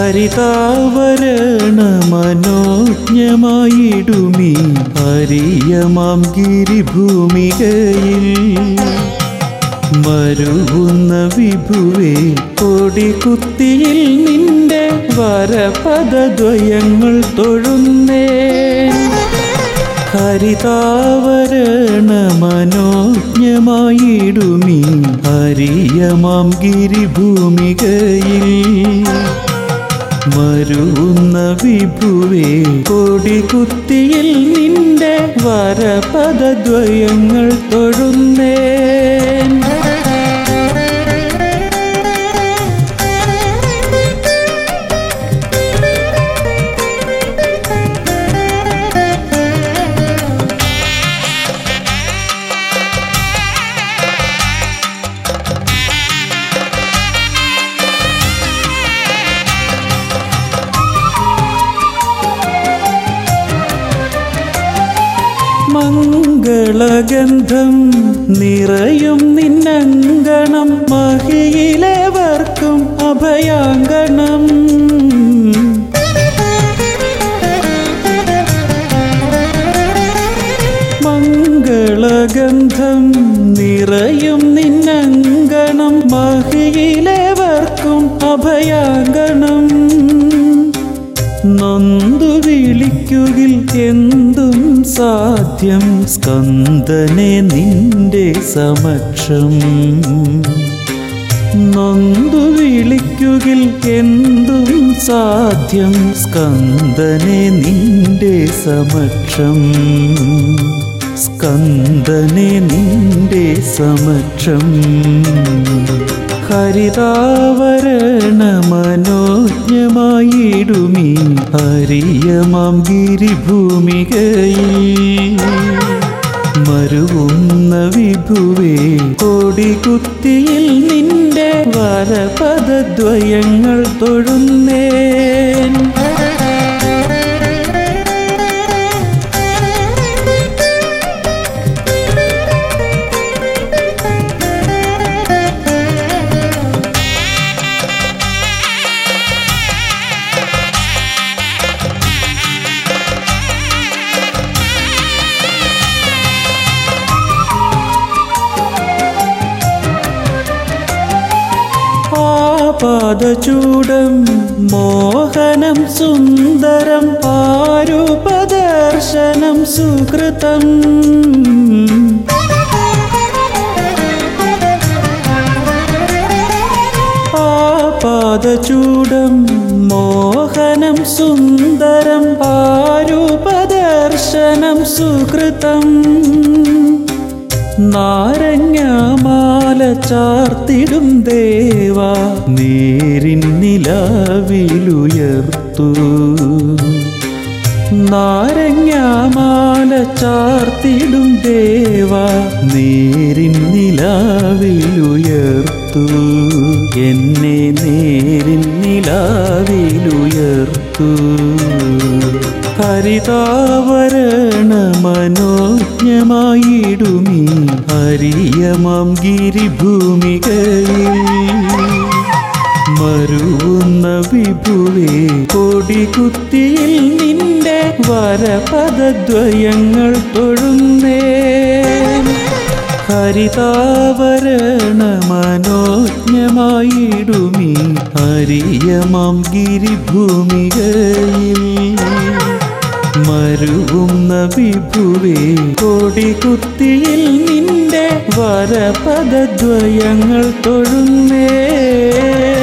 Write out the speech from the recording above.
ഹരിതാവരണ മനോജ്ഞമായിടുമീ ഹരിയമാം ഗിരിഭൂമികയിൽ മരുവുന്ന വിഭുവേ കൊടികുത്തിയിൽ നിന്റെ വരപദദ്വയങ്ങൾ തൊഴുന്നേ ഹരിതാവരണ മനോജ്ഞമായിടുമീ ഹരിയമാം ഗിരിഭൂമികയിൽ മരുവുന്ന വിഭുവേ കൊടികുത്തിയിൽ നിന്റെ വരപദദ്വയങ്ങൾ തൊഴുന്നേൻ മംഗളഗന്ധം നിറയും നിന്നങ്കണം മഹിയിലേവർക്കും അഭയാങ്കണം മംഗളഗന്ധം നിറയും നിന്നങ്കണം മഹിയിലേവർക്കും അഭയാങ്കണം നൊന്തു വിളിക്കുകിൽ എന്തും സാധ്യം സ്കന്ദനെ നിന്റെ സമക്ഷം നൊന്തു വിളിക്കുകിൽ എന്തും സാധ്യം സ്കന്ദനെ നിന്റെ സമക്ഷം സ്കന്ദനെ നിന്റെ സമക്ഷം ഹരിതാവരണ മനോജ്ഞമായിടുമീ ഹരിയമാം ഗിരിഭൂമികയിൽ മരുവുന്ന വിഭുവേ കൊടികുത്തിയിൽ നിന്റെ വരപദദ്വയങ്ങൾ തൊഴുന്നേൻ പാദചൂടം മോഹനം സുന്ദരം ആരൂപദർശനം സുകൃതം പാദചൂടം മോഹനം സുന്ദരം ആരൂപദർശനം സുകൃതം നാരങ്ങാമാല ചാർത്തിടും ദേവ നേരിൻ നിലവിലുയർത്തു നാരങ്ങാമാല ചാർത്തിടും ദേവ നേരിൻ നിലവിലുയർത്തു എന്നെ നേരിൻ നിലവിലുയർത്തു ഹരിതാവരണ മനോജ്ഞമായിടുമീ ഹരിയമാം ഗിരിഭൂമികയിൽ മരുവുന്ന വിഭുവേ കൊടികുത്തിയിൽ നിന്റെ വരപദദ്വയങ്ങൾ തൊഴുന്നേ ഹരിതാവരണ മനോജ്ഞമായിടുമീ ഹരിയമാം ഗിരിഭൂമികയിൽ മരുവുന്ന വിഭുവേ കൊടികുത്തിയിൽ നിന്റെ വരപദദ്വയങ്ങൾ തൊഴുന്നേ